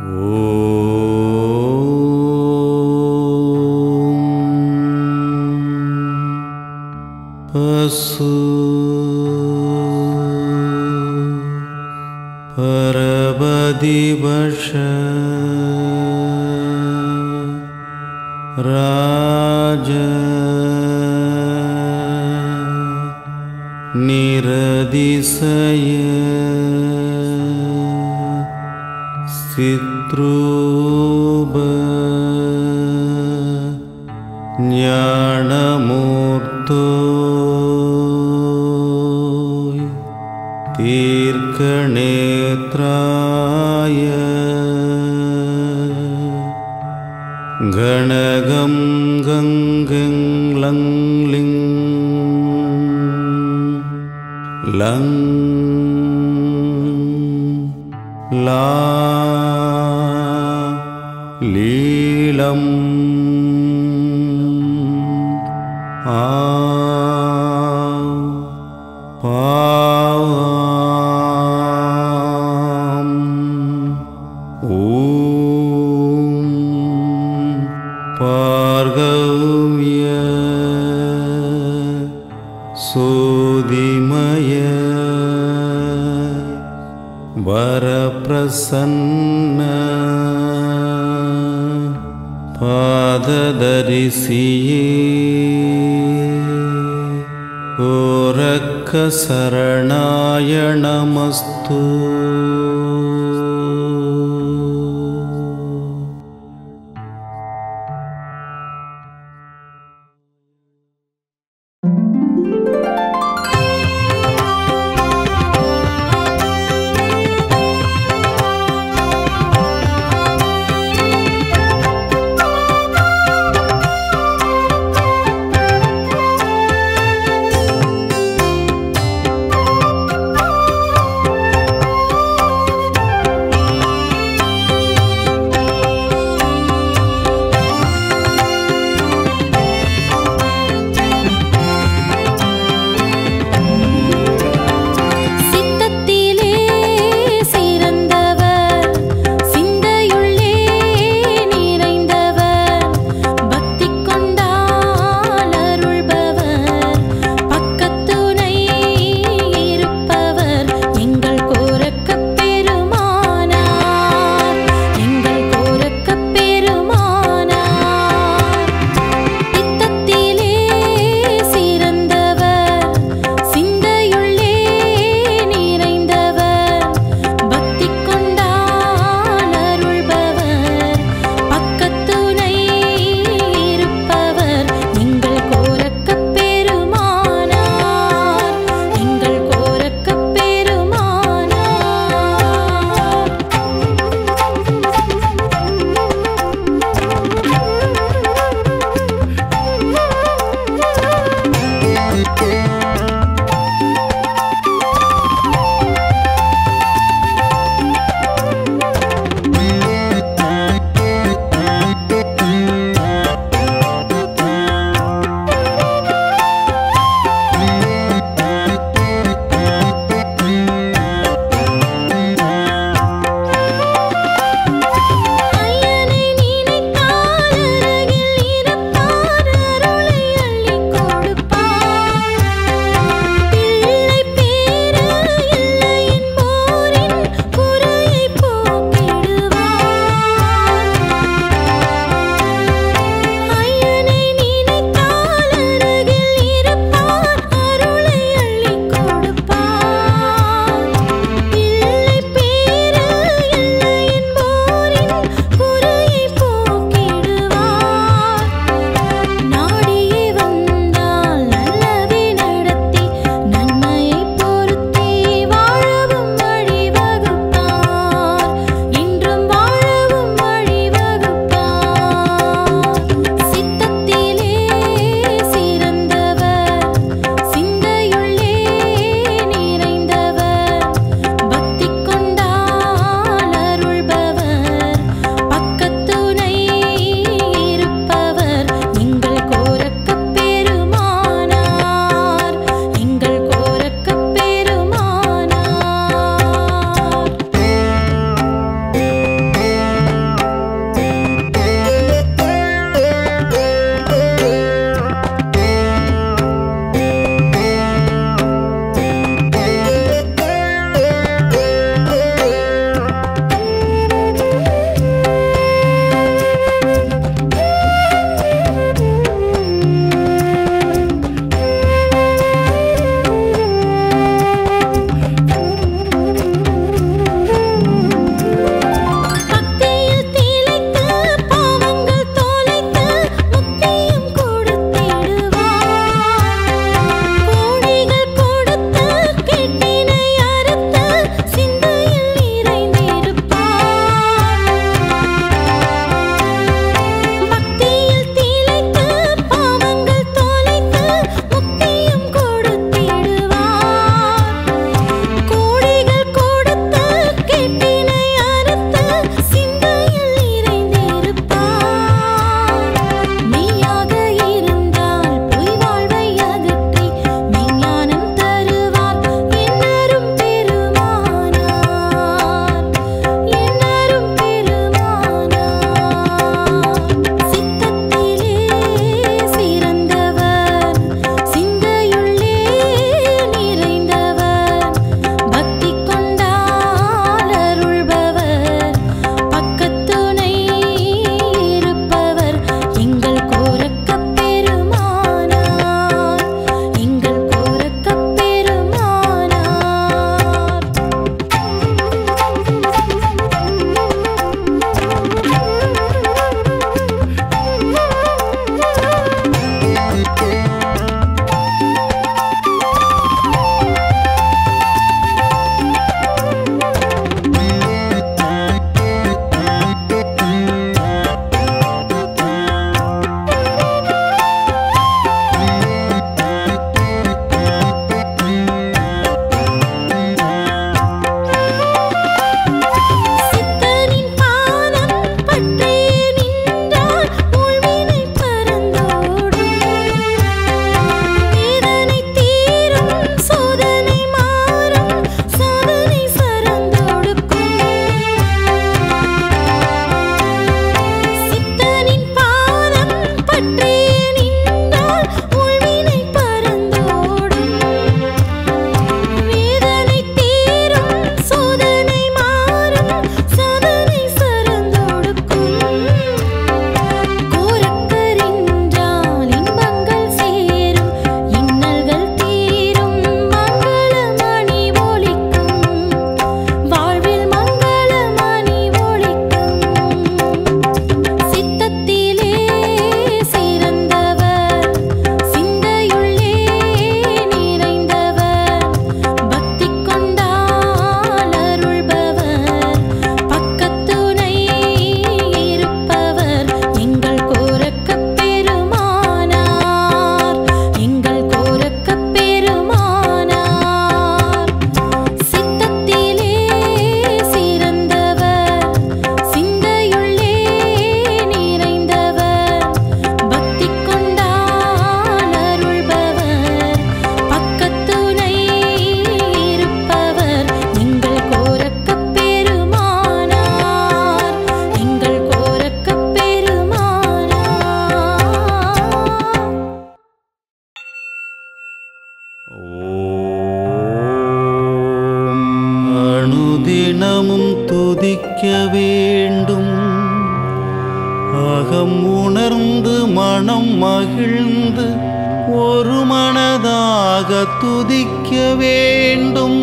பசு பரபதிவஷ ராஜ நிரதிசய சித்ரூப ஞானமூர்த்தோ தீர்க்கநேத்ராய கணகம் கங்கங் லங் லிங் லங் லா லீலம் ஆ பாம் ஓம் பார்கவ்ய சோதிமய வரப்பிரசன்ன பாததரிசியே ஓரக்க சரணாய நமஸ்து தினமும் துதிக்க வேண்டும் அகம் உணர்ந்து மனம் மகிழ்ந்து ஒரு மனதாக துதிக்க வேண்டும்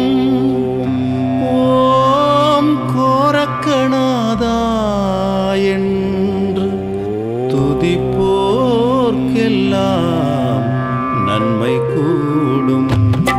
ஓம் கோரக்கணாதா என்று துதிப்போர்க்கெல்லாம் நன்மை கூடும்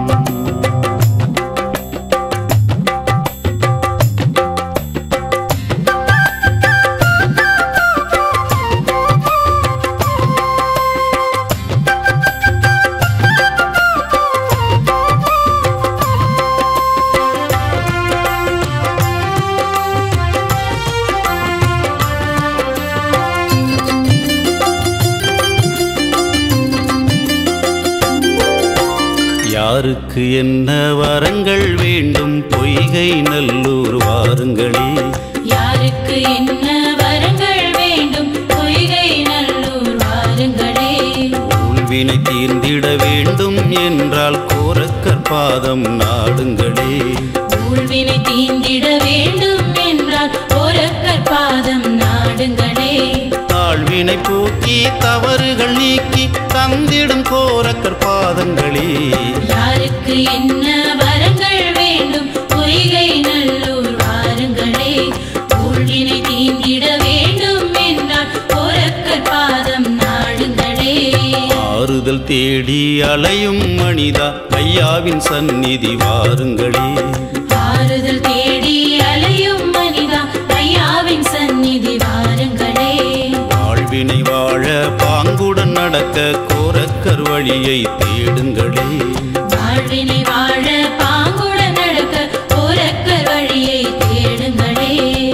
யாருக்கு என்ன வரங்கள் வேண்டும் பொய்கை நல்லூர் வாருங்களே யாருக்கு என்ன வரங்கள் வேண்டும் பொய்கை நல்லூர் வாருங்களே ஊழ்வினை தீர்ந்திட வேண்டும் என்றால் கோரக்கர் பாதம் நாடுங்களே ஊழ்வினை தீண்டிட வேண்டும் என்றால் ஒரக்கர் பாதம் நாடுங்களே தாழ்வினை போக்கி தவறுகள் நீக்கி தந்திடும் கோரக்கர் பாதங்களே யாருக்கு என்ன வரங்கள் வேண்டும் பொய்கை நல்லூர் வாருங்களே ஊழ்வினை தீண்டிட வேண்டும் என்றால் ஒரக்கர் பாதம் நாடுங்களே ஆறுதல் தேடி அலையும் மனிதா ஐயாவின் சந்நிதி வாருங்களே ஆறுதல் தேடி அலையும் மனிதா ஐயாவின் சந்நிதி வாருங்களே வாழ்வினை வாழ பாங்குடன் நடக்க கோரக்கர் வழியை தேடுங்களே வாழ்வினை வாழ பாங்குடன் நடக்க ஒரக்கர் வழியை தேடுங்களே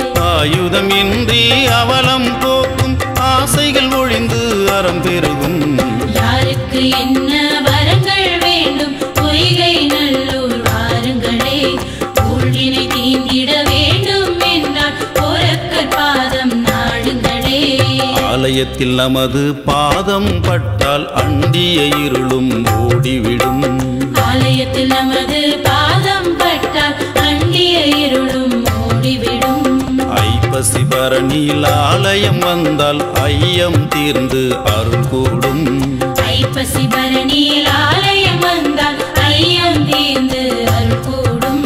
ஆயுதம் இன்றி அவலம் போக்கும் ஆசைகள் ஒழிந்து அறம் பெருகும் யாருக்கு என்ன வரங்கள் வேண்டும் பொய்கை நல்லூர் வாருங்களே ஊழ்வினை தீண்டிட வேண்டும் என்றால் ஒரக்கர் பாதம் நாடுங்களே ஆலயத்தில் நமது பாதம் பட்டால் அண்டிய இருளும் ஓடிவிடும் ஆலயத்தில் நமது பாதம் பட்டால் அண்டிய இருளும் ஓடிவிடும் ஐப்பசி பரணியில் ஆலயம் வந்தால் ஐயம் தீர்ந்து அருள் கூடும் ஐப்பசி பரணியில் ஆலயம் வந்தால் ஐயம் தீர்ந்து அருள் கூடும்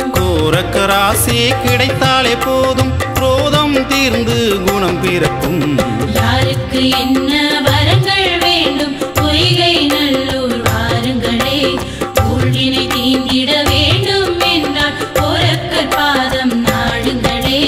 கோரக்கராசி கிடைத்தாலே போதும் குரோதம் தீர்ந்து குணம் பிறக்கும் யாருக்கு என்ன வரங்கள் வேண்டும் பொய்கை நல்லூர் வாருங்களே ஊழ்வினை தீண்டிட வேண்டும் என்றால் ஒரக்கர் பாதம் நாடுங்களே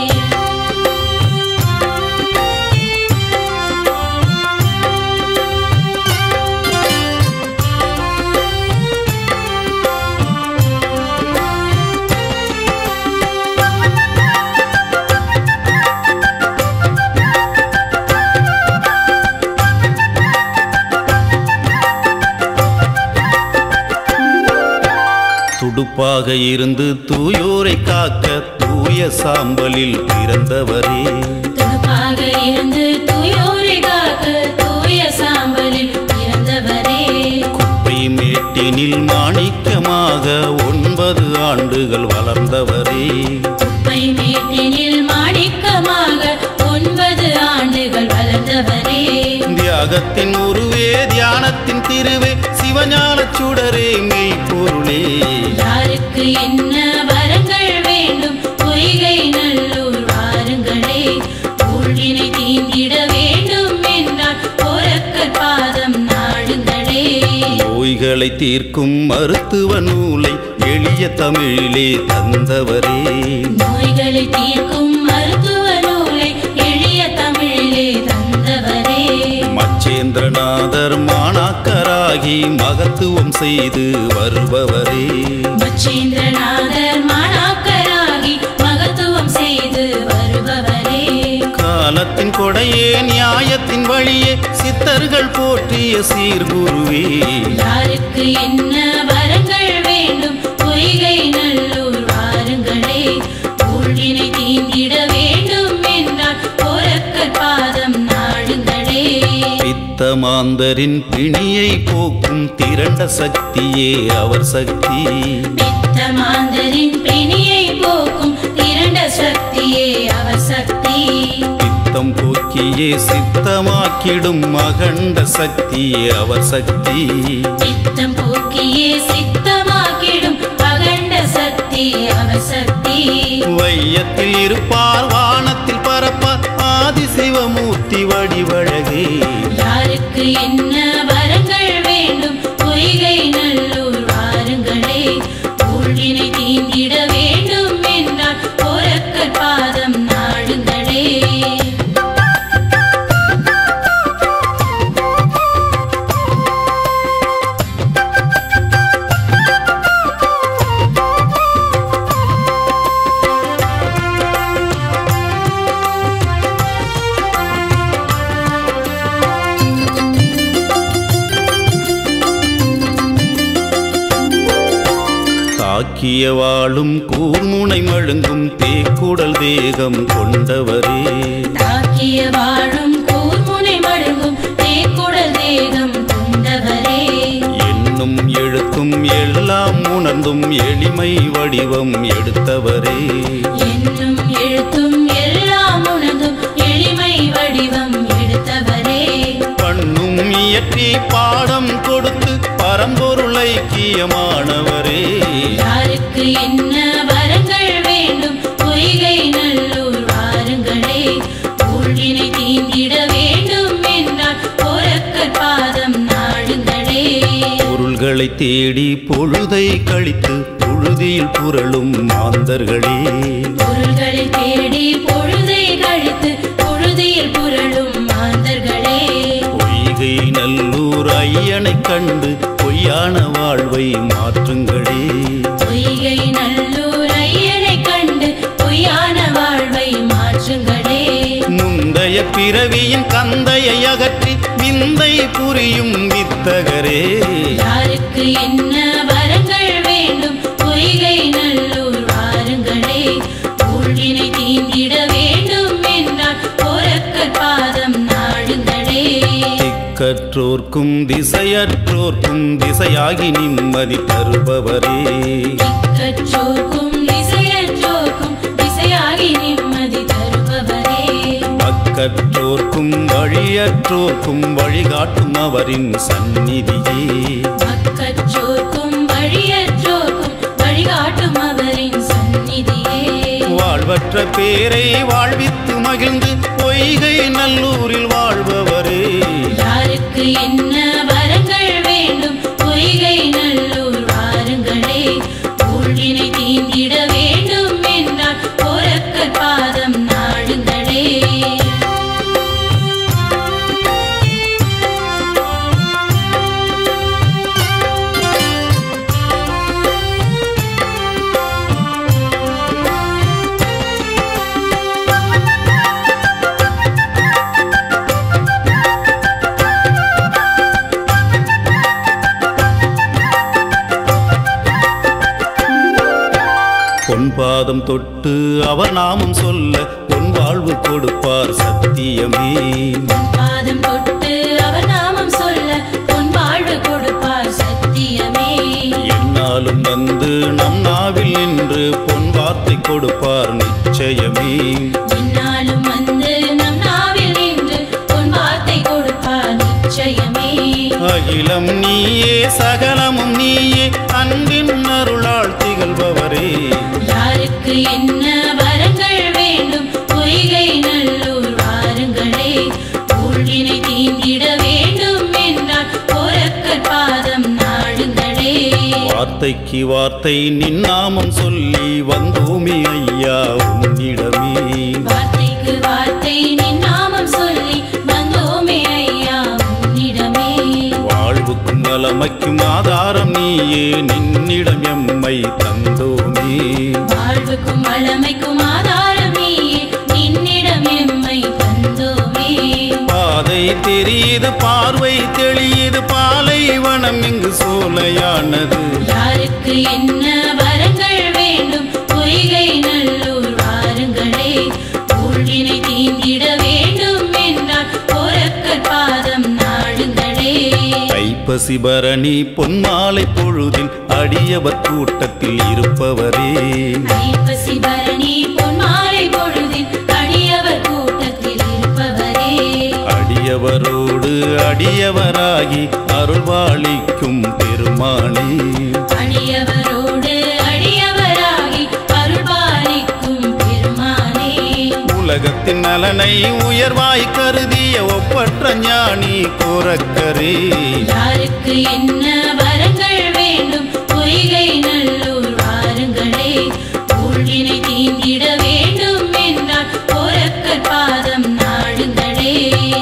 துடுப்பாக இருந்து தூயோரை காக்க தூய சாம்பலில் பிறந்தவரே துடுப்பாக இருந்து தூயோரை காக்க தூய சாம்பலில் பிறந்தவரே குப்பை மேட்டினில் மாணிக்கமாக ஒன்பது ஆண்டுகள் வளர்ந்தவரே குப்பை மேட்டினில் மாணிக்கமாக ஒன்பது ஆண்டுகள் வளர்ந்தவரே தியாகத்தின் உருவே தியானத்தின் திருவே சிவஞானச் சுடரே மெய்ப்பொருளே யாருக்கு என்ன வரங்கள் வேண்டும் பொய்கை நல்லூர் வாருங்களே ஊழ்வினை தீண்டிட வேண்டும் என்றால் ஒரக்கர் பாதம் நாடுங்களே நோய்களை தீர்க்கும் மருத்துவ நூலை எளிய தமிழிலே தந்தவரே நோய்களை தீர்க்கும் மருத்துவ நூலை எளிய தமிழிலே தந்தவரே மச்சேந்திரநாதர் மாணாக்கராகி மகத்துவம் செய்து வருபவரே மச்சேந்திரநாதர் மாணாக்கராகி மகத்துவம் செய்து வருபவரே காலத்தின் கொடையே நியாயத்தின் வழியே சித்தர்கள் போற்றிய சீர்குருவே யாருக்கு என்ன வரங்கள் வேண்டும் பொய்கை நல்லூர் வாருங்களே ஊழ்வினை தீண்டிட வேண்டும் என்றால் ஒரக்கர் பாதம் நாடுங்களே பித்த மாந்தரின் பிணியை போக்கும் திரண்ட சக்தியே அவர் சக்தி பித்த மாந்தரின் பிணியை போக்கும் தாக்கியே சித்தமாக்கிடும் அகண்ட சக்தி அவர் சக்தி சித்தம் போக்கியே சித்தமாக்கிடும் அகண்ட சக்தி அவர் சக்தி வையத்தில் இருப்பார் வானத்தில் பரப்பார் ஆதி சிவமூர்த்தி வடிவழகே யாருக்கு என்ன வரங்கள் வேண்டும் பொய்கை நல்லூர் வாருங்களே ஊழினை தீந்திட வேண்டும் என்றால் போரக்கர் பாதம் நாடுங்களே தாக்கிய வாளும் கூர்முனை மழுங்கும் தேக்குடல் தேகம் கொண்டவரே தாக்கிய வாழும் கூர்முனை மழுங்கும் தேக்குடல் தேகம் கொண்டவரே என்னும் எழுத்தும் எல்லாம் உணர்ந்தும் எளிமை வடிவம் எடுத்தவரே என்னும் எழுத்தும் எல்லாம் உணர்ந்தும் எளிமை வடிவம் எடுத்தவரே பண்ணும் இயற்றி பாடம் கொடுத்து பரம்பொருள் ஐக்கியமானவரே யாருக்கு என்ன வரங்கள் வேண்டும் பொய்கை நல்லூர் வாருங்களே ஊழினை தீந்திட வேண்டும் என்றால் போரக்கர் பாதம் நாடுங்களே பொருள்களை தேடி பொழுதை கழித்து புழுதியில் புரளும் மாந்தர்களே பொருள்களை தேடி பொழுதை கழித்து பொழுதியில் புரளும் மாந்தர்களே பொய்கை நல்லூர் ஐயனை கண்டு பொய்யான வாழ்வை மாற்றுங்களே பொய்கை நல்லூர் ஐயனை கண்டு பொய்யான வாழ்வை மாற்றுங்களே முந்தைய பிறவியின் கந்தையை அகற்றி விந்தை புரியும் வித்தகரே யாருக்கு என்ன வரங்கள் வேண்டும் பொய்கை நல்லூர் வாருங்களே ஊழினை தீந்திட வேண்டும் என்றால் போரக்கர் பாதம் நாடுங்களே திக்கற்றோர்க்கும் திசையற்றோர்க்கும் திசையாகி நிம்மதி தருபவரே திக்கற்றோர்க்கும் திசையற்றோர்க்கும் திசையாகி நிம்மதி தருபவரே பக்கற்றோர்க்கும் வழியற்றோர்க்கும் வழிகாட்டும் அவரின் சந்நிதியே மக்கற்றோர்க்கும் வழியற்றோர்க்கும் வழிகாட்டும் அவரின் சந்நிதியே வாழ்வற்ற பேரை வாழ்வித்து மகிழ்ந்து பொய்கை நல்லூரில் வாழ்பவரே யாருக்கு என்ன வரங்கள் வேண்டும் பொய்கை நல்லூர் வாருங்களே ஊழினை தீந்திட வேண்டும் என்றால் போரக்கர் பாதம் நாடுங்களே பொன் பாதம் தொட்டு அவர் நாமம் சொல்ல பொன் வாழ்வு கொடுப்பார் சத்தியமே பாதம் தொட்டு அவர் நாமம் சொல்ல பொன் வாழ்வு கொடுப்பார் சத்தியமே என்னாலும் வந்து நம் நாவில் நின்று பொன் வார்த்தை கொடுப்பார் நிச்சயமே என்னாலும் வந்து நம் நாவில் நின்று பொன் வார்த்தை கொடுப்பார் நிச்சயமே அகிலம் நீயே சகலமும் நீயே அன்பின் அருளால் திகழ்பவரே யாருக்கு என்ன வரங்கள் வேண்டும் பொய்கை நல்லூர் வாருங்களே ஊழினை தீந்திட வேண்டும் என்றால் போரக்கர் பாதம் நாடுங்களே வார்த்தைக்கு வார்த்தை நின் நாமம் சொல்லி வந்தோமே ஐயா உன்னிடமே வார்த்தைக்கு வார்த்தை நின் நாமம் சொல்லி வந்தோமே ஐயா உன்னிடமே வாழ்வுக்கும் வளமைக்கும் ஆதாரம் நீயே நின்னிடம் எம்மை தந்தோமே வாழ்வுக்கும் வளமைக்கும் ஆதாரம் நீயே நின்னிடம் எம்மை தந்தோமே பாதை தெரியுது பார்வை தெளியுது பாலைவனம் இங்கு சோலையானது யாருக்கு என்ன வரங்கள் வேண்டும் பொய்கை நல்லூர் வாருங்களே ஊழினை தீந்திட வேண்டும் என்றால் போரக்கர் பாதம் நாடுங்களே ஐப்பசி பரணி பொன்மாலை பொழுதில் அடியவர் கூட்டத்தில் இருப்பவரே ஐப்பசி பரணி பொன்மாலை பொழுதில் அடியவர் கூட்டத்தில் இருப்பவரே அடியவரோடு அடியவராகி அருள்வாளிக்கும் பெருமானே அடியவரோடு அடியவராகி அருள்பாலிக்கும் பெருமானே உலகத்தின் நலனை உயர்வாய் கருதிய ஒப்பற்ற ஞானி கோரக்கரே யாருக்கு என்ன வரங்கள் வேண்டும் பொய்கை நல்லூர் வாருங்களே ஊழ்வினை தீந்திட வேண்டும் என்றால் கோரக்கர் பாதம் நாடுங்களே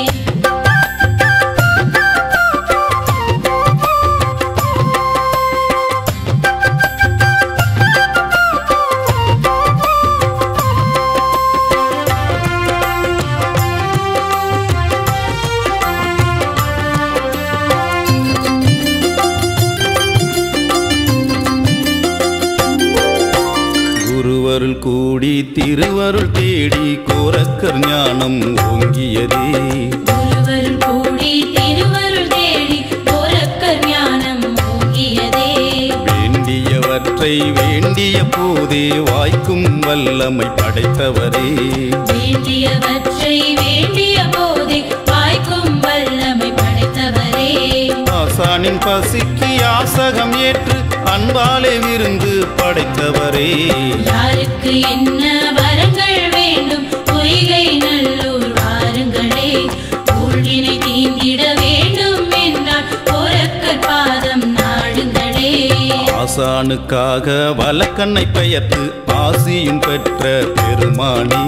குருவருள் கூடி திருவருள் தேடி கோரக்கர் ஞானம் ஓங்கியதே ஒருவருள் கூடி திருவருள் தேடி கோரக்கர் ஞானம் ஓங்கியதே வேண்டியவற்றை வேண்டிய போதே வாய்க்கும் வல்லமை படைத்தவரே வேண்டியவற்றை வேண்டிய போதே வாய்க்கும் வல்லமை படைத்தவரே ஆசானின் பசிக்கு யாசகம் ஏற்று அன்பாலே விருந்து படைத்தவரே யாருக்கு என்ன வரங்கள் வேண்டும் பொய்கை நல்லூர் வாருங்களே ஊழ்வினை தீந்திட வேண்டும் என்றால் கோரக்கர் பாதம் நாடுங்களே ஆசானுக்காக வலக்கண்ணை பெயர்த்து ஆசியும் பெற்ற பெருமானி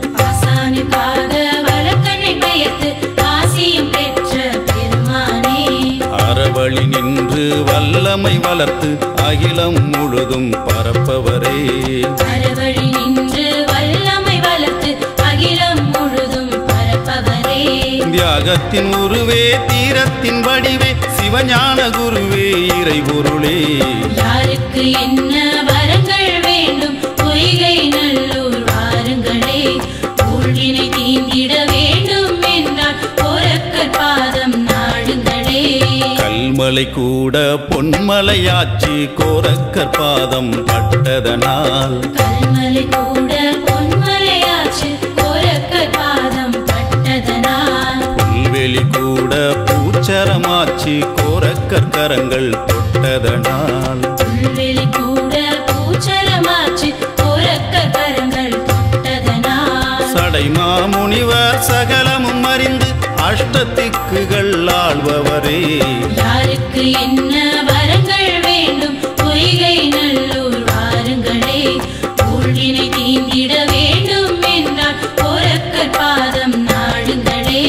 ஆசானுக்காக வழக்கண்ணை பெயர்த்து ஆசியும் பெற்ற பெருமானே அறவழி நின்று வல்லமை வளர்த்து அகிலம் முழுதும் பரப்பவரே அறவழி நின்று வல்லமை வளர்த்து அகிலம் முழுதும் பரப்பவரே தியாகத்தின் உருவே தீரத்தின் வடிவே சிவஞான குருவே இறைபொருளே யாருக்கு என்ன வரங்கள் வேண்டும் பொய்கை நல்லூர் வாருங்களே ஊழ்வினை தீந்திட வேண்டும் என்றால் கோரக்கர் பாதம் நாடுங்களே கல்மலை கூட பொன்மலையாச்சி கோரக்கர் பாதம் பட்டதனால் கல்மலை கூட பொன்மலையாச்சு கோரக்கர் பாதம் பட்டதனால் புல்வெளி கூட பூச்சரமாச்சி கோரக்கர் கரங்கள் தொட்டதனால் புல்வெளி கூட பூச்சரமாச்சு கோரக்கர் கரங்கள் தொட்டதனால் சடைமா முனிவர் சகலமும் அறிந்து அஷ்டத்திக்குகள் ஆள்பவரே யாருக்கு என்ன வரங்கள் வேண்டும் பொய்கை நல்லூர் வாருங்களே ஊழ்வினை தீந்திட வேண்டும் என்றால் கோரக்கர் பாதம் நாடுங்களே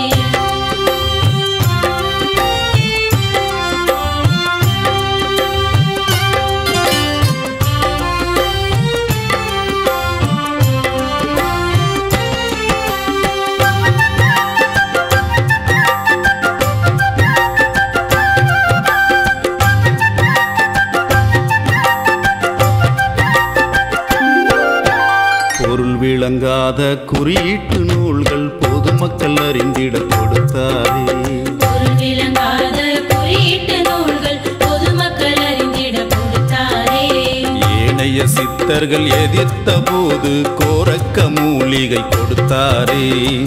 பொருள் விளங்காத குறியீட்டு நூல்கள் பொதுமக்கள் அறிந்திட கொடுத்தாரே பொருள் விளங்காத குறியீட்டு நூல்கள் பொதுமக்கள் அறிந்திட கொடுத்தாரே ஏனைய சித்தர்கள் எதிர்த்த போது கோரக்க மூலிகை கொடுத்தாரே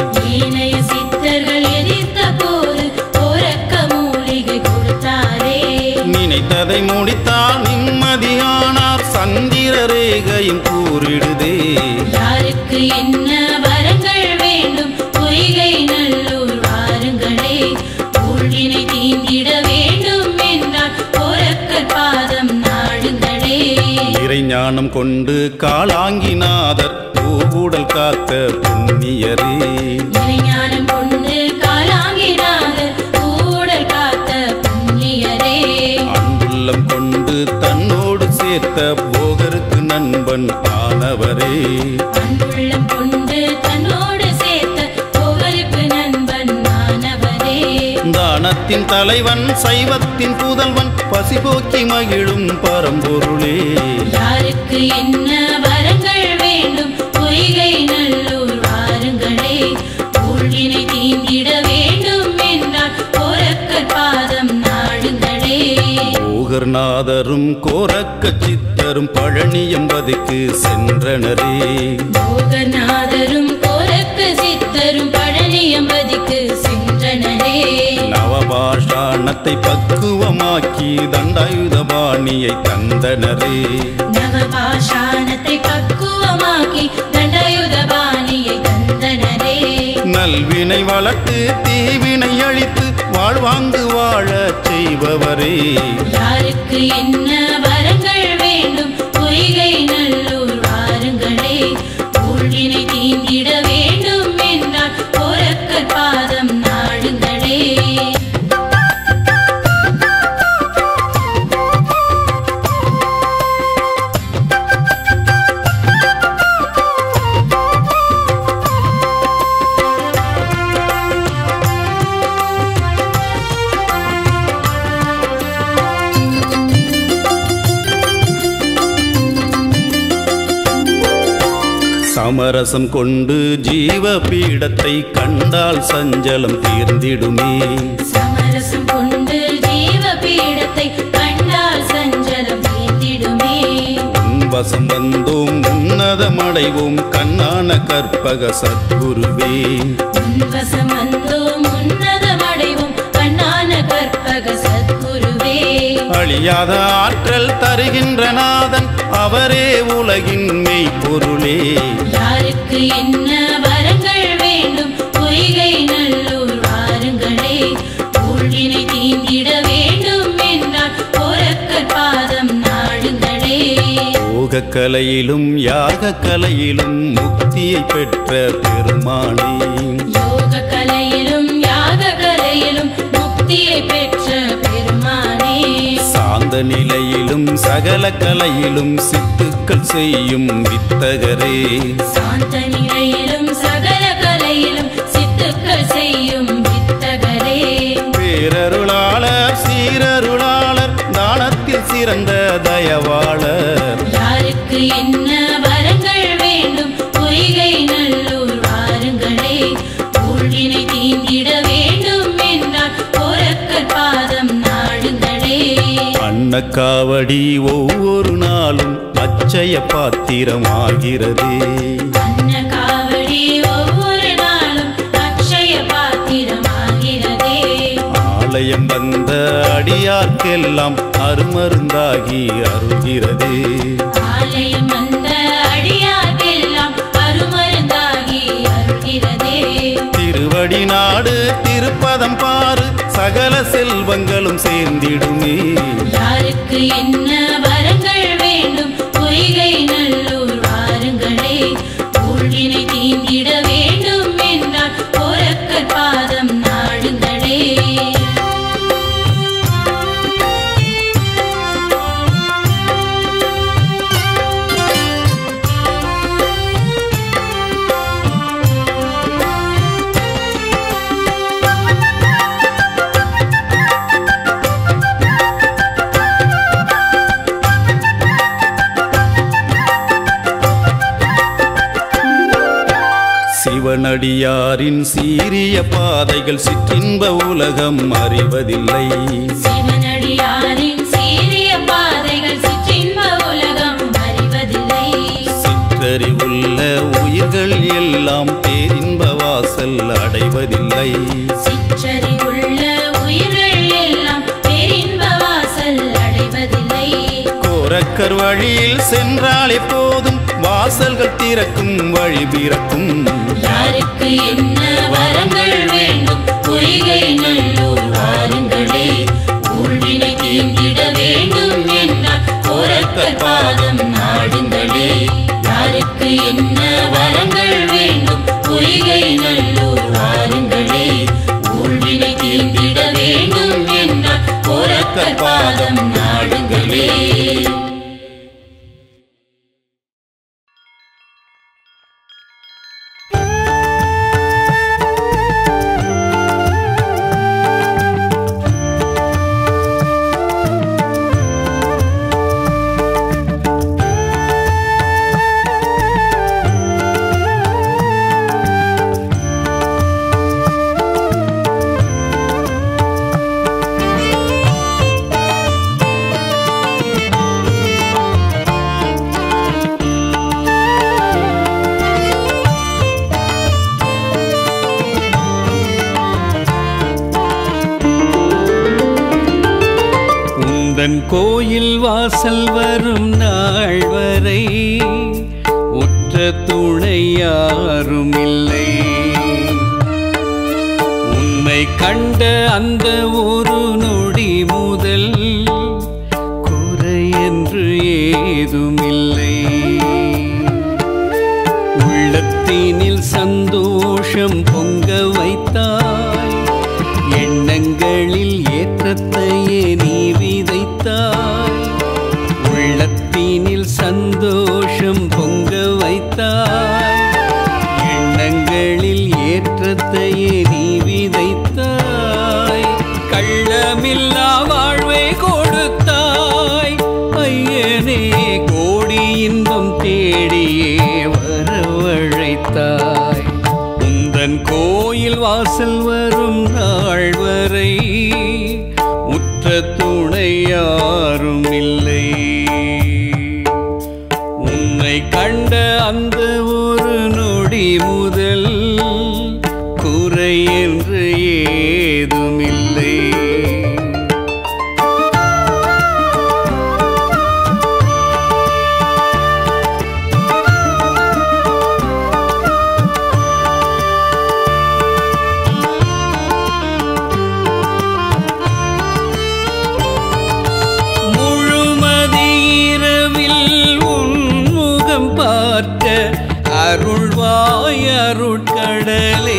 ஏனைய சித்தர்கள் எதிர்த்த போது கோரக்க மூலிகை கொடுத்தாரே நினைத்ததை முடித்தால் நிம்மதியானார் சந்திர ரேகையும் கூறிடுதே யாருக்கு என்ன வரங்கள் வேண்டும் பொய்கை நல்லூர் வாருங்களே ஊழ்வினை தீந்திட வேண்டும் என்றால் கோரக்கர் பாதம் நாடுங்களே இறைஞானம் கொண்டு காலாங்கிநாதர் பூவுடல் காத்த புண்ணியரே இறைஞானம் கொண்டு காலாங்கினாதர் கூடல் காத்த புண்ணியரே அன்புள்ளம் கொண்டு தன்னோடு சேர்த்த போகருக்கு நண்பன் ஆனவரே அன்புள்ளம் கொண்டு தன்னோடு சேர்த்த புகழுக்கு நண்பன் மாணவரே தானத்தின் தலைவன் சைவத்தின் புதல்வன் பசிபோக்கி மகிழும் பரம்பொருளே யாருக்கு என்ன வரங்கள் வேண்டும் பொய்கை நல்லூர் வாருங்களே ஊழ்வினை தீந்திட வேண்டும் என்றால் கோரக்கர் பாதம் நாடுங்களே போகர்நாதரும் கோரக்க சித்தரும் பழனி என்பதுக்கு சென்றனரே போகநாதரும் கோரக்க சித்தரும் பழனி எம்பதிக்கு சென்றனரே நவபாஷாணத்தை பக்குவமாக்கி தண்டாயுத பாணியை தந்தனரே நவபாஷாணத்தை பக்குவமாக்கி தண்டயுத பாணியை தந்தனரே நல்வினை வளர்த்து தீவினை அழித்து வாழ்வாங்கு வாழச் செய்பவரே யாருக்கு என்ன வரங்கள் வேண்டும் பொய்கை நல்லூர் வாருங்களே ஊழ்வினை தீந்திட வேண்டும் என்றால் கோரக்கர் பாதம் நாடுங்களே சமரசம் கொண்டு ஜீவ பீடத்தை கண்டால் சஞ்சலம் தீர்ந்திடுமே சமரசம் கொண்டு ஜீவ பீடத்தை கண்டால் சஞ்சலம் தீர்த்திடுமே உன்வசம் வந்தோம் உன்னதமடைவோம் கண்ணான கற்பக சத்குருவே உன்வசம் வந்தோம் உன்னதமடைவோம் கண்ணான கற்பக சத்குருவே அழியாத ஆற்றல் தருகின்ற நாதன் அவரே உலகின் மெய்ப்பொருளே யாருக்கு என்ன வரங்கள் வேண்டும் பொய்கை நல்லூர் வாருங்களே ஊழ்வினை தீந்திட வேண்டும் என்றால் கோரக்கர் பாதம் நாடுங்களே யோகக் கலையிலும் யாக கலையிலும் முக்தியை பெற்ற பெருமானே யோக கலையிலும் யாக கலையிலும் முக்தியை பெற்ற பெருமானே சாந்த நிலையிலும் சகல கலையிலும் சித்துக்கள் செய்யும் வித்தகரே சாந்த நிலையிலும் சகல கலையிலும் சித்துக்கள் செய்யும் வித்தகரே பேரருளாளர் சீரருளாளர் தானத்தில் சிறந்த தயவாளர் யாருக்கு என்ன வரங்கள் வேண்டும் பொய்கை நல்லூர் வாருங்களே ஊழ்வினை தீந்திட வேண்டும் என்றால் கோரக்கர் பாதம் நாடுங்களே அன்னக்காவடி ஒவ்வொரு நாளும் அச்சய பாத்திரமாகிறதே அன்ன காவடி ஒவ்வொரு நாளும் அக்ஷய பாத்திரமாகிறதே ஆலயம் வந்த அடியார்க்கெல்லாம் அருமருந்தாகி அருகிறதே ஆலயம் வந்த அடியார்க்கெல்லாம் அருமருந்தாகி அருகிறதே திருவடி நாடு திருப்பதம் பாரு சகல செல்வங்களும் சேர்ந்திடுமே யாருக்கு என்ன வரங்கள் வேண்டும் பொய்கை நல்லூர் வாருங்களே ஊழ்வினை தீந்திட வேண்டும் என்றால் கோரக்கர் பாதம் நாடுங்களே சிவனடியாரின் சீரிய பாதைகள் சிற்றின்ப உலகம் அறிவதில்லை சிவனடியாரின் சீரிய பாதைகள் சிற்றின்ப உலகம் அறிவதில்லை சிற்றறிவுள்ள உயிர்கள் எல்லாம் பேரின்ப வாசல் அடைவதில்லை சிற்றறிவுள்ள உயிர்கள் எல்லாம் பேரின்ப வாசல் அடைவதில்லை கோரக்கர் வழியில் சென்றாலே போதும் வாசல்கள் திறக்கும் வழி பிறக்கும் யாருக்கு என்ன வரங்கள் வேண்டும் பொய்கை நல்லூர் வாருங்களே ஊழ்வினை தீர்ந்திட வேண்டும் என்றால் கோரக்கர் பாதம் நாடுங்களே யாருக்கு என்ன வரங்கள் வேண்டும் பொய்கை நல்லூர் வாருங்களே ஊழ்வினை தீர்ந்திட வேண்டும் என்றால் கோரக்கர் பாதம் நாடுங்களே ஆ உந்தன் கோயில் வாசல் வரும் நாள் வரை உற்ற துணை யாரும் இல்லை உன்னை கண்ட அந்த ஒரு நொடி முதல் குறை என்று ஏதுமில்லை உள்ளத்தினில் சந்தோஷம் பொங்க வைத்தாய் எண்ணங்களில் ஏற்றத்தையே நீ விதைத்தாய் உள்ளத்தினில் சந்தோஷம் பொங்க வைத்தாய் எண்ணங்களில் ஏற்றத்தையே நீ விதைத்தாய் கள்ளமில்லா வாழ்வை கொடுத்தாய் ஐயனே கோடி இன்பம் தேடியே வரவழைத்தாய் உந்தன் கோயில் வாசல் வரும் நாள் வரை உற்ற துணை யாரும் இல்லை உன்னை கண்ட அந்த ஒரு நொடி முதல் குறை என்று ஏதுமில்லை முழுமதி இரவில் உன்முகம் பார்க்க அருள்வாய் அருட்கடலே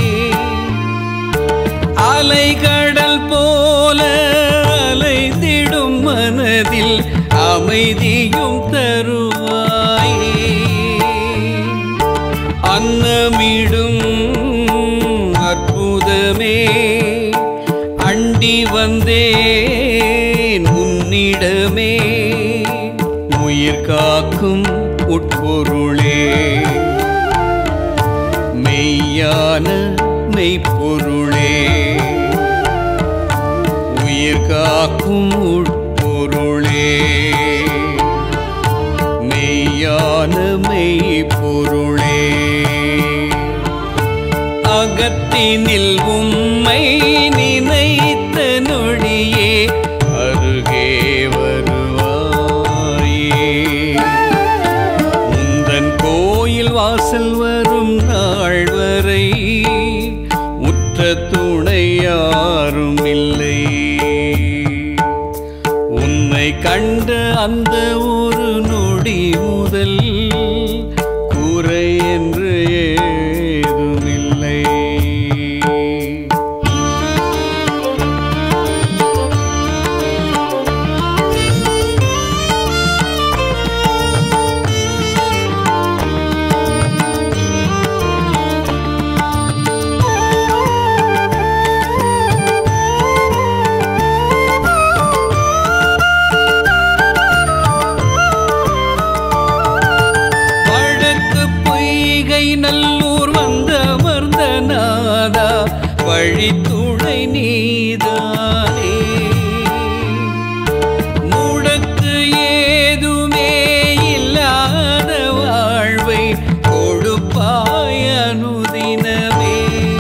அலைகடல் போல அலைந்திடும் மனதில் அமைதியும் தருவாயே அன்னமிடும் அற்புதமே அண்டி வந்தேன் உன்னிடமே உயிர் காக்கும் உட்பொருளே மெய்யான மெய்ப்பொருளே உயிர் காக்கும் உட்பொருளே மெய்யான மெய்ப்பொருளே அகத்தினில் உம்மை நினைத்த நொடியே அருகே வருவாயே உந்தன் கோயில் வாசல் வரும் நாள் வரை உற்ற துணை யாரும் இல்லை உன்னை கண்ட அந்த ஒரு நொடி முதல் குறை என்று ஏதுமில்லை வழக்கு பொய்கை நல்லூர் வந்தமர்ந்த நாதா வழித்துணை நீதானே முடக்கு ஏதுமே இல்லாத வாழ்வை கொடுப்பாய் அனுதினமே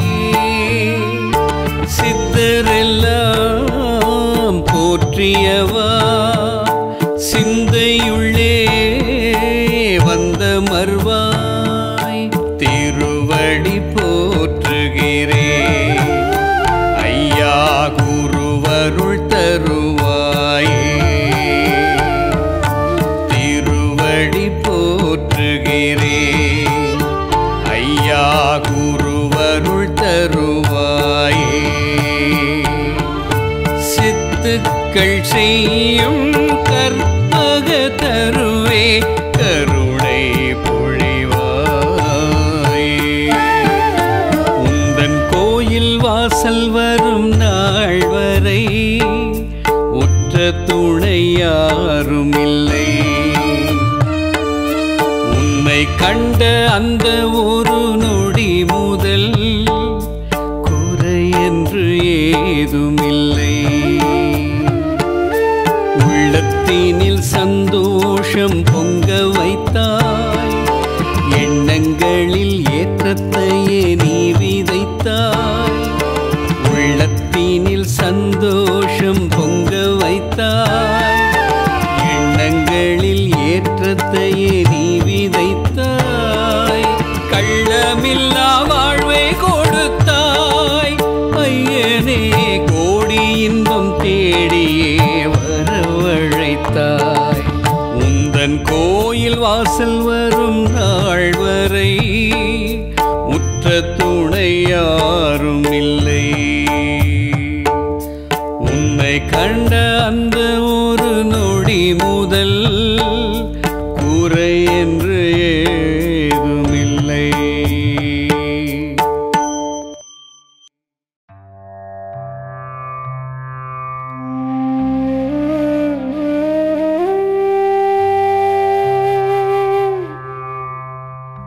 சித்தரெல்லாம் போற்றியவா சிந்தையுள்ளே வந்த மர்வாய் திருவடி போற்றுகிறே ஐயா குருவருள் தருவாயே திருவடி போற்றுகிறே ஐயா குருவருள் தருவாயே சித்துக்கள் செய்யும் கற்பக தருவே கருணை பொழிவாயே உந்தன் கோயில் வாசல் வரும் நாள் வரை உற்ற துணை யாரும் இல்லை உன்னை கண்ட அந்த ஒரு நொடி முதல் குறை என்று ஏதுமில்லை உள்ளத்தினில் சந்தோஷம் பொங்க வைத்தாய் எண்ணங்களில் ஏற்றத்தையே நீ விதைத்தாய் உள்ளத்தினில் சந்தோஷம் பொங்க வைத்தாய்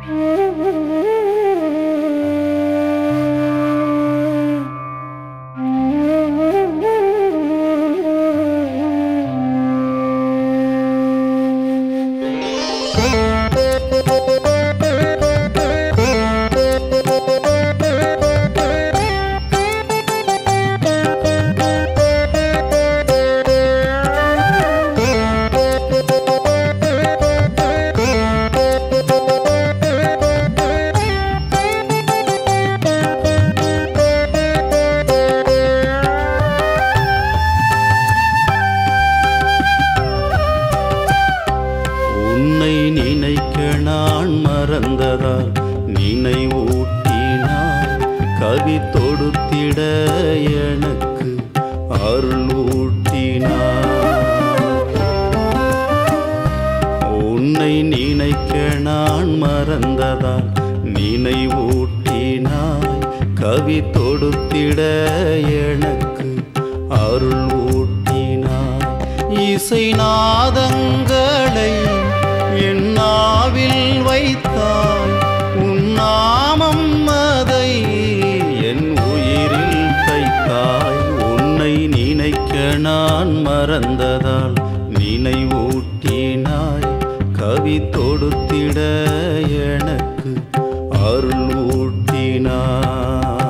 உன்னை நினைக்க நான் மறந்ததால் நினைவூட்டினாய் கவி தொடுத்திட எனக்கு அருள் ஊட்டினாய் உன்னை நினைக்க நான் மறந்ததால் நினைவூட்டினாய் கவி தொடுத்திட எனக்கு அருள் ஊட்டினாய் இசை நாதங்களை என் நாவில் வைத்தாய் உன் நாமம் அதை என் உயிரில் தைத்தாய் உன்னை நினைக்க நான் மறந்ததால் நினைவூட்டினாய் கவி தொடுத்திட எனக்கு அருள் ஊட்டினாய்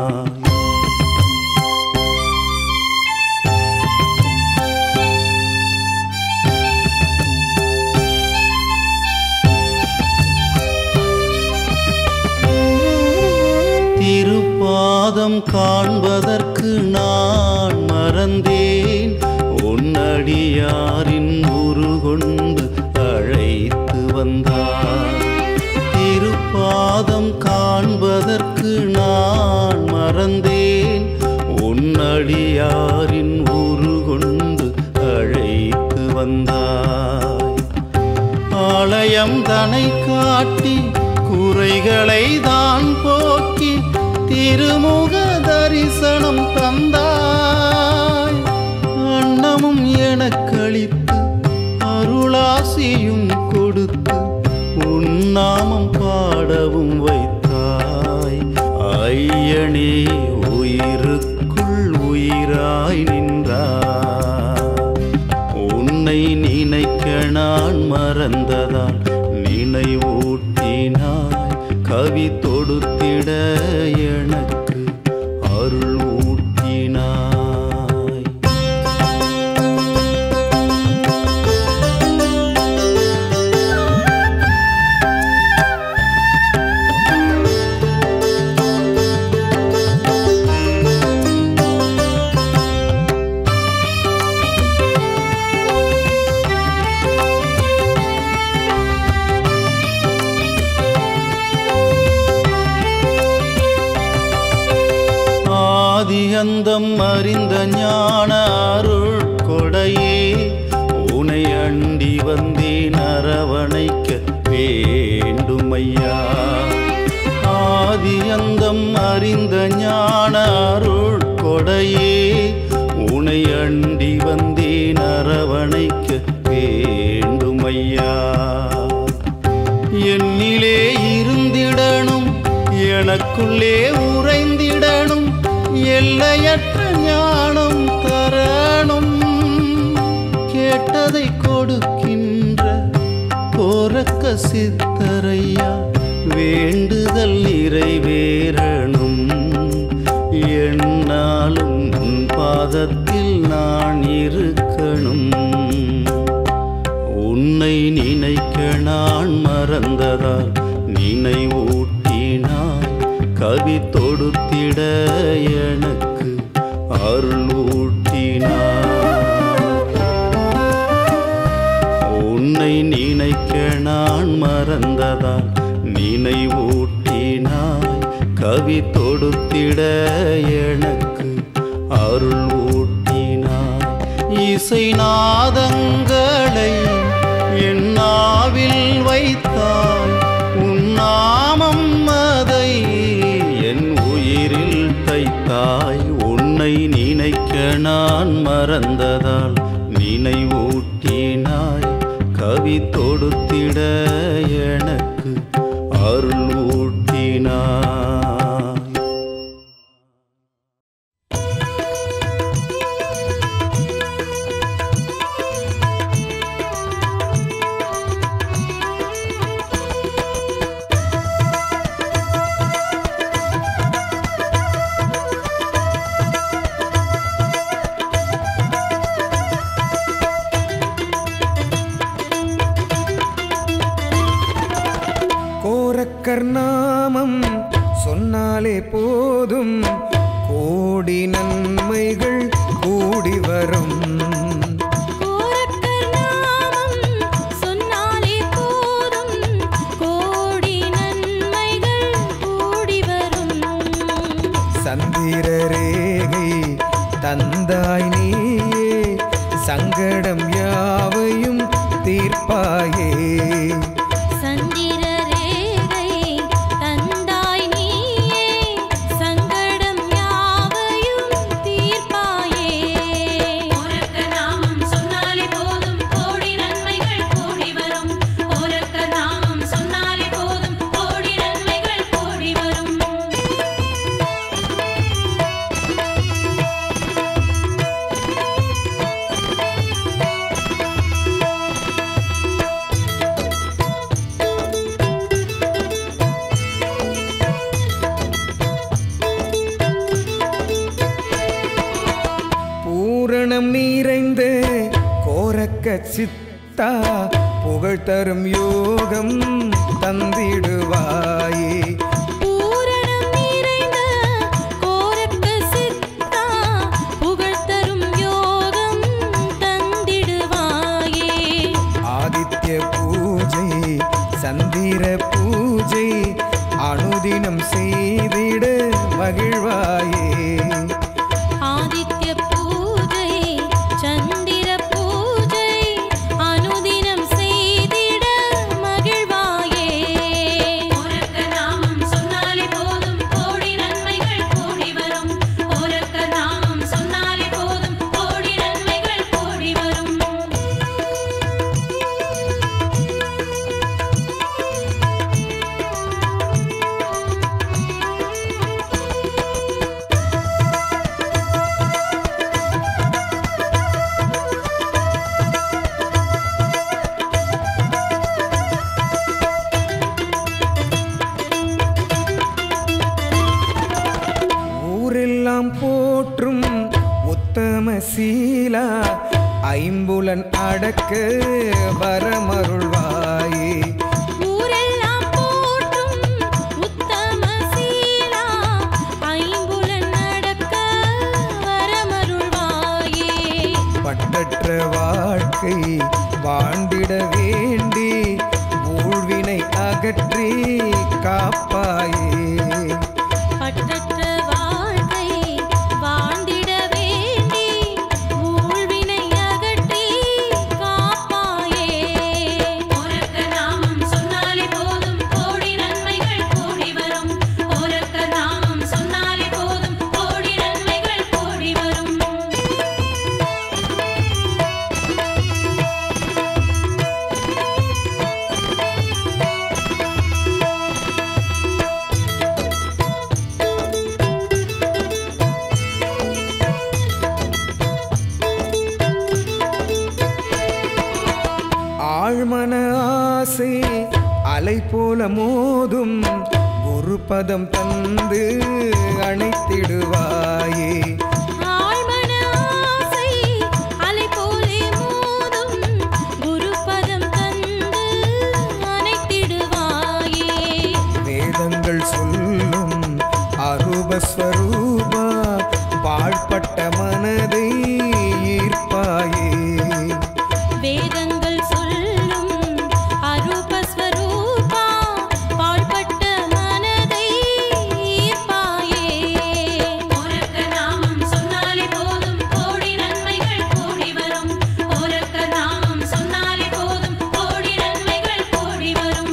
திருப்பாதம் காண்பதற்கு நான் மறந்தேன் உன்னடியாரின் உரு கொண்டு அழைத்து வந்தார் திருப்பாதம் காண்பதற்கு நான் மறந்தேன் உன்னடியாரின் உரு கொண்டு அழைத்து வந்தாய் ஆலயம் தனை காட்டி குறைகளை தான் போக்கி திருமுக தரிசனம் தந்தாய் அன்னமும் எனக்களித்து அருளாசியும் கொடுத்து உன்னாமம் பாடவும் வைத்தாய் ஐயனே உயிருக்குள் உயிராய் நின்றாய் உன்னை நினைக்க நான் மறந்ததால் நினைவூட்டினாய் கவி தொடுத்திட எனக்கு அருள் ஊட்டினாய் ஆதி அந்தம் அறிந்த ஞான அருள் கொடையே உனை அண்டி வந்தேன் அரவணைக்க வேண்டுமையா ஆதி அந்தம் அறிந்த ஞான அருள் கொடையே உனை அண்டி வந்தேன் அரவணைக்க வேண்டுமையா என்னிலே இருந்திடணும் எனக்குள்ளே உறைந்திடணும் எல்லையற்ற ஞானம் தரணும் கேட்டதை கொடுக்கின்ற கோரக்க சித்தரையா வேண்டுதல் நிறைவேறணும் என்னாலும் உன் பாதத்தில் நான் இருக்கணும் உன்னை நினைக்க நான் மறந்ததால் நினைவூட்டினாய் கவி தொடுத்திட எனக்கு அருள் ஊட்டினாய் உன்னை நினைக்க நான் மறந்ததால் நினைவூட்டினாய் கவி தொடுத்திட எனக்கு அருள் ஊட்டினாய் இசை நாதங்களை என் நாவில் வைத்தாய் உன் நாமம் அதை என் உயிரில் தைத்தாய் உன்னை நினைக்க நான் மறந்ததால் நினைவூட்டினாய் கவி தொடுத்திட எனக்கு அருள் கோரக்கர் நாமம் சொன்னாலே போதும் கோடி நன்மைகள் கூடி வரும் கோரக்கர் நாமம் சொன்னாலே போதும் கோடி நன்மைகள் கூடி வரும் சந்திர ரேகை தந்தாய் நீயே சங்கடம் யாவையும் தீர்ப்பாயே சந்திர ரேகை தந்தாய் நீயே சங்கடம் யாவையும் தீர்ப்பாயே ஓரக்க நாமம் சொன்னாலே போதும் கோடி நன்மைகள் கூடி வரும் ஓரக்க நாமம் சொன்னாலே போதும் கோடி நன்மைகள் கூடி வரும் பூரணம் நிறைந்த கோரக்க சித்தா புகழ் தரும் யோகம் தந்திடுவாயே பூரணம் நிறைந்த கோரக்க சித்தா புகழ் தரும் யோகம் தந்திடுவாயே ஆதித்ய பூஜை சந்திர பூஜை அனுதினம் செய்திட மகிழ்வாயே ஆதித்ய பூஜை சந்திர பூஜை அனுதினம் செய்திட மகிழ்வாயே ஓரக்க நாமம் சொன்னாலே போதும் கோடி நன்மைகள் கூடி வரும் ஓரக்க நாமம் சொன்னாலே போதும் கோடி நன்மைகள் கூடி வரும் ஊரெல்லாம் போற்றும் உத்தம சீலா ஐம்புலன் அடக்க வரமருள்வாயே ஊரெல்லாம் போற்றும் உத்தம சீலா ஐம்புலன் நடக்க வரமருள்வாயே பட்டற்ற வாழ்க்கை வாழ்ந்திட வேண்டி ஊழ்வினை அகற்றி காப்பாயே பற்றற்ற வாழ்க்கை வாழ்ந்திட வேண்டி ஊழ்வினை அகற்றி காப்பாயே ஓரக்க நாமம் சொன்னாலே போதும் கோடி நன்மைகள் கூடி வரும் ஓரக்க நாமம் சொன்னாலே போதும் கோடி நன்மைகள் கூடி வரும் ஆழ்மன ஆசை அலை போல மோதும் குருபதம் தந்து அணைத்திடுவாயே ஆழ்மன ஆசை அலை போலே மோதும் குருபதம் தந்து அணைத்திடுவாயே வேதங்கள் சொல்லும் அரூபஸ்வரூபா பாழ்பட்ட மனதை ஈர்ப்பாயே வேதங்கள் சொல்லும் அரூபஸ்வரூபா பாழ்பட்ட மனதை ஈர்ப்பாயே ஓரக்க நாமம் சொன்னாலே போதும் கோடி நன்மைகள் கூடி வரும் ஓரக்க நாமம் சொன்னாலே போதும் கோடி நன்மைகள் கூடி வரும்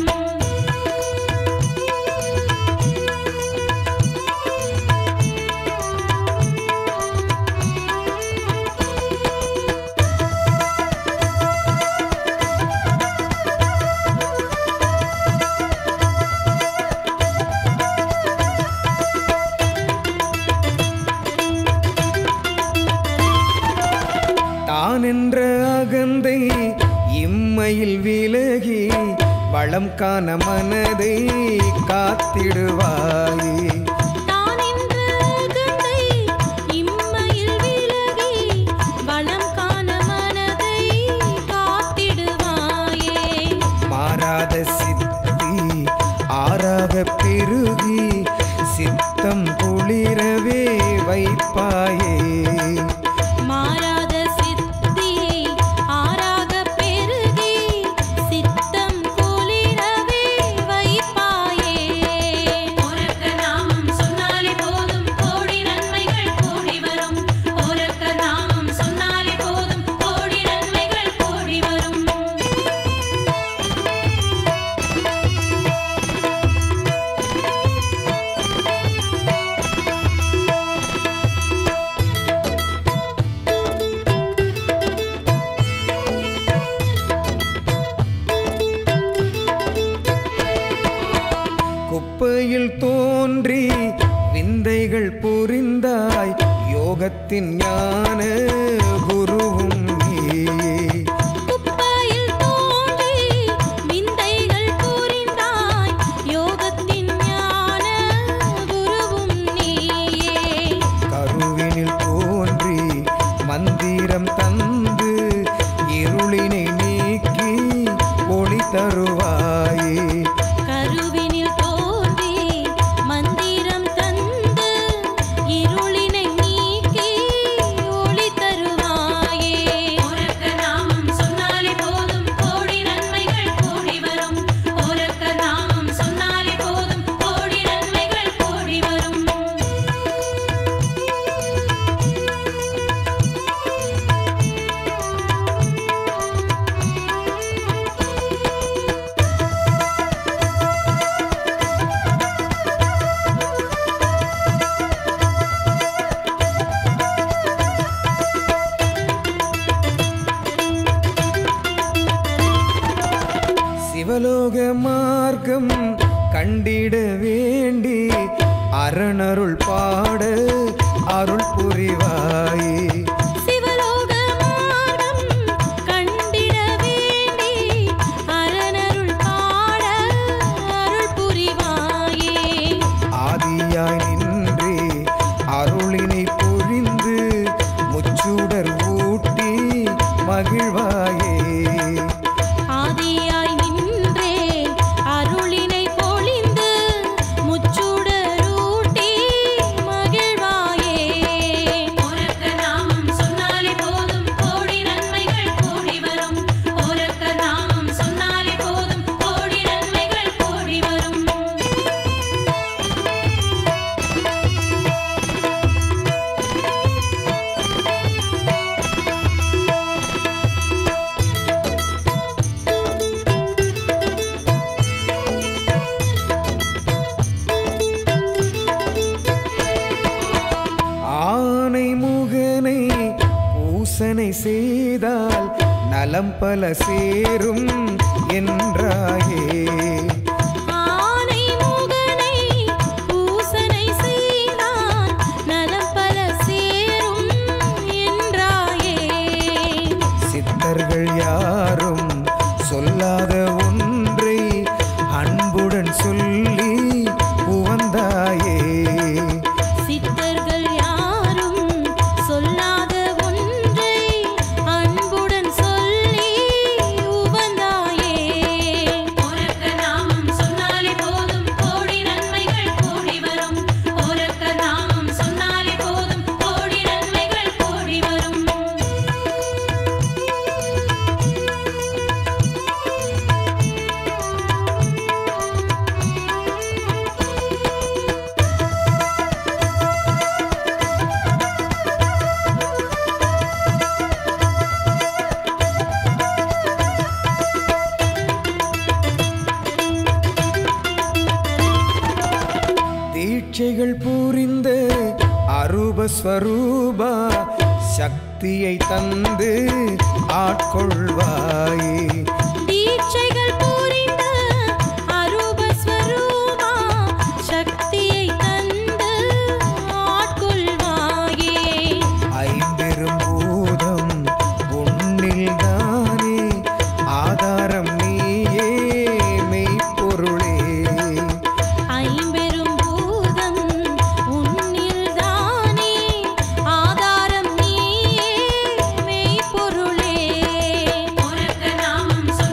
தான் என்ற அகந்தை இம்மையில் விலகி வளம் காண மனதை காத்திடுவாயே தான் என்ற அகந்தை இம்மையில் விலகி வளம் காண மனதை காத்திடுவாயே மாறாத சித்தி ஆற பெருகி சித்தம் குளிரவே வைப்பாயே மாறாத சித்தியை ஆறாக பெருகி சித்தம் குளிரவே வைப்பாயே உனக்கு நாமம் சொன்னாலே போதும் கோடி நன்மைகள் கூடி வரும் உனக்கு நாமம் சொன்னாலே போதும் கோடி நன்மைகள் கூடி வரும் குப்பையில் தோன்றி விந்தைகள் புரிந்தாய் யோகத்தின் ஞான குருவும் நீயே குப்பையில் தோன்றி விந்தைகள் புரிந்தாய் யோகத்தின் ஞான குருவும் நீயே கருவினில் தோன்றி மந்திரம் தந்து இருளினை நீக்கி ஒளி தருவாயே கருவினில் தோன்றி மந்திரம் தந்து இருளினை நீக்கி ஒளி தருவாயே உனக்கு நாமம் சொன்னாலே போதும் கோடி நன்மைகள் கூடி வரும் உனக்கு நாமம் சொன்னாலே போதும் கோடி நன்மைகள் கூடி வரும் சிவலோக மார்க்கம் கண்டிட வேண்டி அரணருள் பாட அருள் புரிவாயே சிவலோக மார்க்கம் கண்டிட வேண்டி அரணருள் பாட அருள் புரிவாயே ஆதியாய் நின்றே அருளினை பொழிந்து முச்சுடர் ஊட்டி மகிழ்வாயே ஆதியாய் நின்றே அருளினை பொழிந்து முச்சுடரூட்டி மகிழ்வாயே உனக்கு நாமம் சொன்னாலே போதும் கோடி நன்மைகள் கூடி வரும் உனக்கு நாமம் சொன்னாலே போதும் கோடி நன்மைகள் கூடி வரும் ஆனை முகனை பூசனை செய்தால் நலம் பல சேரும் என்றாயே ஆனை முகனை பூசனை செய்தான் நலம் பல சேரும் என்றாயே சித்தர்கள் யாரும் சொல்லாத ஒன்றை அன்புடன் சொல்லி உவந்தாயே சித்தர்கள் யாரும் சொல்லாத ஒன்றை அன்புடன் சொல்லி உவந்தாயே உனக்கு நாமம் சொன்னாலே போதும் கோடி நன்மைகள் கூடி வரும் உனக்கு நாமம் சொன்னாலே போதும் கோடி நன்மைகள் கூடி வரும் தீட்சைகள் புரிந்த அரூபஸ்வரூபா சக்தியை தந்து ஆட்கொள்வாயே தீட்சைகள் புரிந்த அரூப ஸ்வரூபா சக்தியை தந்து ஆட்கொள்வாயே ஐம்பெரும் பூதம் உன்னில் தானே ஆதாரம் நீயே மெய்ப்பொருளே ஐம்பெரும் பூதம் உன்னில் தானே ஆதாரம் நீயே மெய்ப்பொருளே உனக்கு நாமம்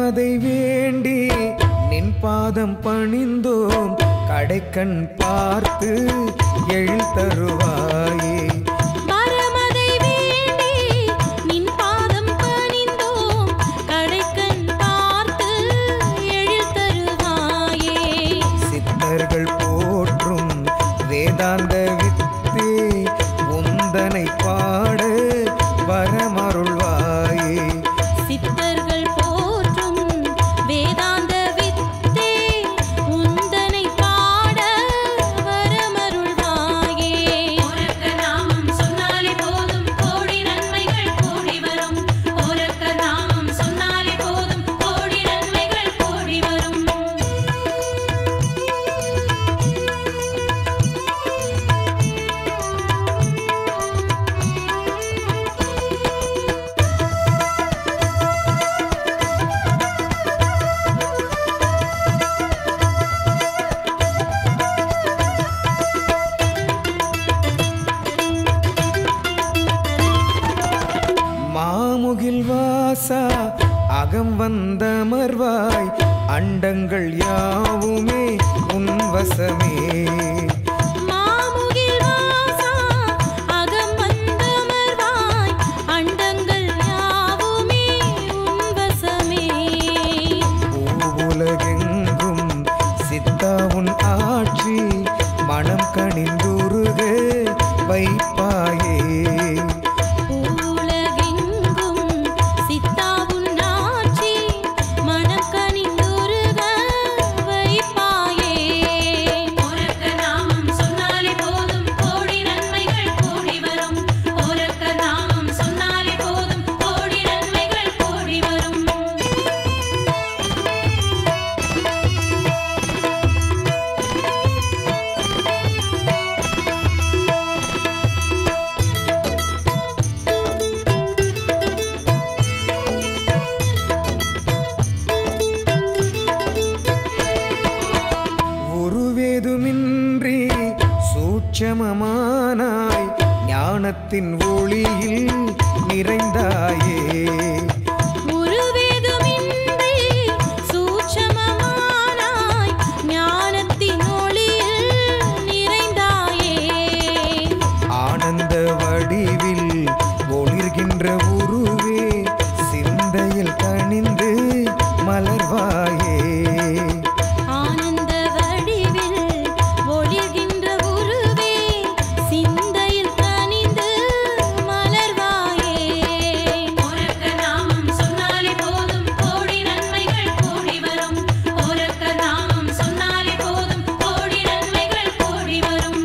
பரமதை வேண்டி நின் பாதம் பணிந்தோம் கடைக்கண் பார்த்து எழில் தருவாயே பரமதை வேண்டி நின் பாதம் பணிந்தோம் கடைக்கண் பார்த்து எழில் தருவாயே சித்தர்கள் போற்றும் வேதாந்த வித்தே உந்தனை பாட வரமருள்வாயே சித்தர்கள் போற்றும் வேதாந்த வித்தே உந்தனை பாட வரமருள்வாயே ஓரக்க நாமம் சொன்னாலே போதும் கோடி நன்மைகள் கூடி வரும் ஓரக்க நாமம் சொன்னாலே போதும் கோடி நன்மைகள் கூடி வரும் மாமுகில் வாசா அகம் வந்தமர்வாய் அண்டங்கள் யாவுமே உன் வசமே மாமுகில் வாசா அகம் வந்தமர்வாய் அண்டங்கள் யாவுமே உன் வசமே பூவுலகெங்கும் சித்தா உன் ஆட்சி மனம் கனிந்துருக வைப்பாயே உலகெங்கும் சித்தாவுன் ஆட்சி மனக்கனிந்துருக வைப்பாயே ஓரக்க நாமம் சொன்னாலே போதும் கோடி நன்மைகள் கூடி வரும் ஓரக்க நாமம் சொன்னாலே போதும் கோடி நன்மைகள் கூடி வரும் உருவேதுமின்றி சூட்சமமானாய் ஞானத்தின் ஒளியில் நிறைந்தாயே உருவேதுமின்றி சூட்சமமானாய் ஞானத்தின் ஒளியில் நிறைந்தாயே ஆனந்த வடிவில் ஒளிர்கின்ற உருவே சிந்தையில் கனிந்து மலர்வாயே ஆனந்த வடிவில் ஒளிர்கின்ற உருவே சிந்தையில் கனிந்து மலர்வாயே ஓரக்க நாமம் சொன்னாலே போதும் கோடி நன்மைகள் கூடி வரும் ஓரக்க நாமம் சொன்னாலே போதும் கோடி நன்மைகள் கூடி வரும்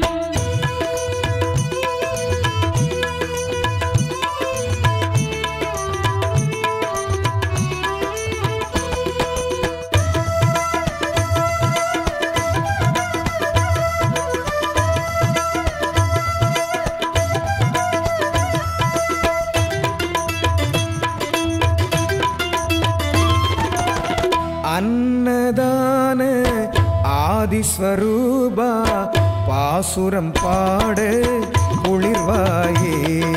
அன்னதான ஆதிஸ்வரூபா பாசுரம் பாட குளிர்வாயே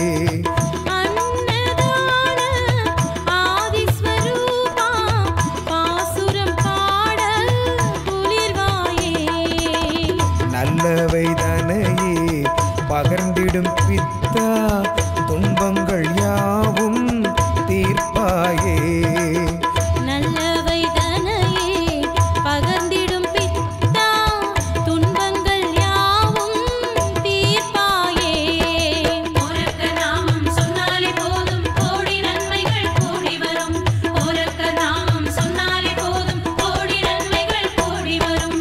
அன்னதான ஆதிஸ்வரூபா பாசுரம் பாட குளிர்வாயே நல்லவை தனையே பகர்ந்திடும் பித்தா துன்பங்கள் யாவும் தீர்ப்பாயே நல்லவை தனையே பகர்ந்திடும் பித்தா துன்பங்கள் யாவும் தீர்ப்பாயே ஓரக்க நாமம் சொன்னாலே போதும் கோடி நன்மைகள் கூடி வரும் ஓரக்க நாமம் சொன்னாலே போதும் கோடி நன்மைகள் கூடி வரும்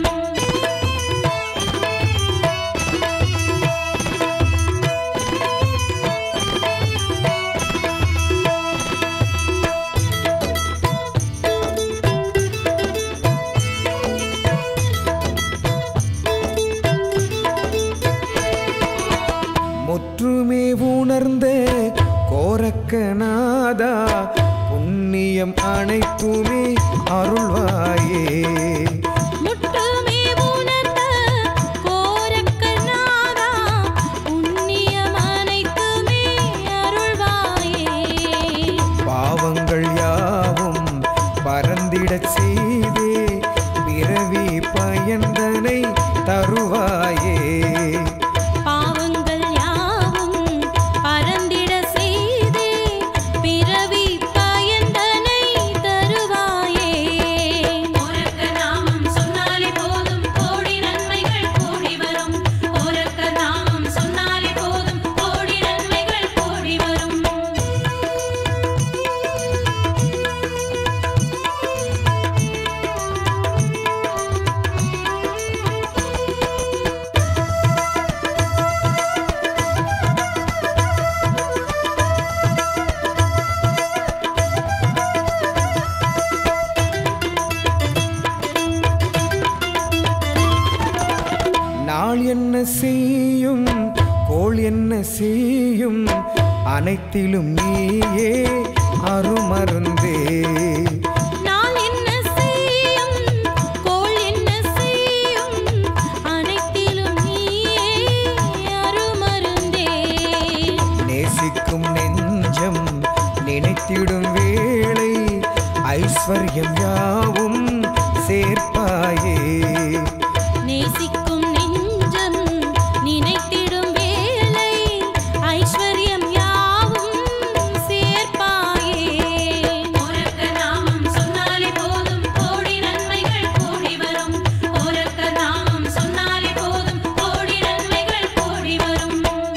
முற்றுமே உணர்ந்த கோரக்கநாதா புண்ணியம் அனைத்துமே அருள்வாயே முட்டுமே உணர்ந்த கோரக்கநாதா புண்ணியம் அனைத்துமே அருள்வாயே பாவங்கள் யாவும் பரந்தி நீயும் கோள் என்ன செய்யும் அனைத்திலும் நீயே அருமருந்தே நான் என்ன செய்யும் கோள் என்ன செய்யும் அனைத்திலும் நீயே அருமருந்தே நேசிக்கும் நெஞ்சம் நினைத்திடும் வேளை ஐஸ்வர்யம் யாவும் சேர்ப்பாயே நேசிக்கும் நெஞ்சம் நினைத்திடும் வேளை ஐஸ்வர்யம் யாவும் சேர்ப்பாயே ஓரக்க நாமம் சொன்னாலே போதும் கோடி நன்மைகள் கூடி வரும் ஓரக்க நாமம் சொன்னாலே போதும் கோடி நன்மைகள் கூடி வரும்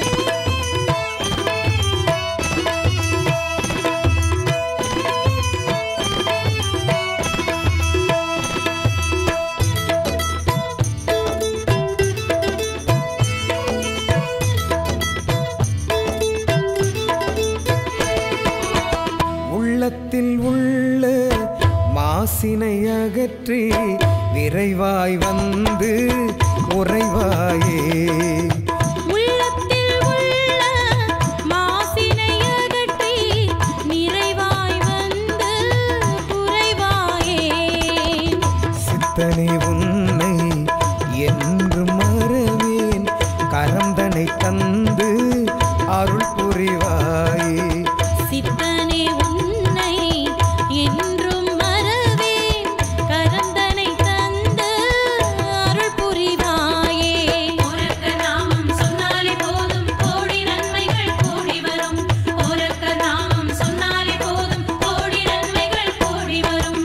உள்ளத்தில் உள்ள மாசினை அகற்றி விரைவாய் வந்து உறைவாயே உள்ளத்தில் உள்ள மாசினை அகற்றி நிறைவாய் வந்து குறைவாயே சித்தனை உன்னை என்று மறவேன் கரந்தனை தந்து அருள் புரிவாயே சித்தனே உன்னை என்றும் மறவேன் கரந்தனை தந்து அருள் புரிவாயே ஓரக்க நாமம் சொன்னாலே போதும் கோடி நன்மைகள் கூடி வரும் ஓரக்க நாமம் சொன்னாலே போதும் கோடி நன்மைகள் கூடி வரும்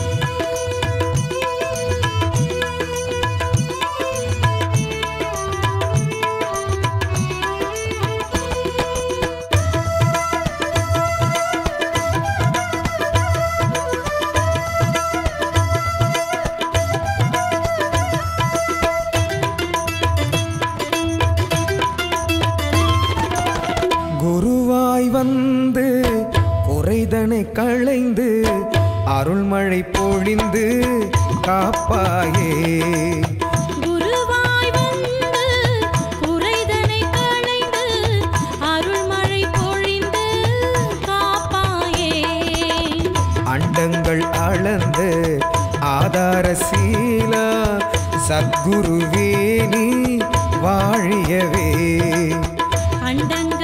குருவாய் வந்து குறைதனை களைந்து அருள்மழை பொழிந்து காப்பாயே குருவாய் வந்து குறைதனை களைந்து அருள்மழை பொழிந்து காப்பாயே அண்டங்கள் அளந்து ஆதார சீலா சத்குருவே நீ வாழியவே அண்டங்கள்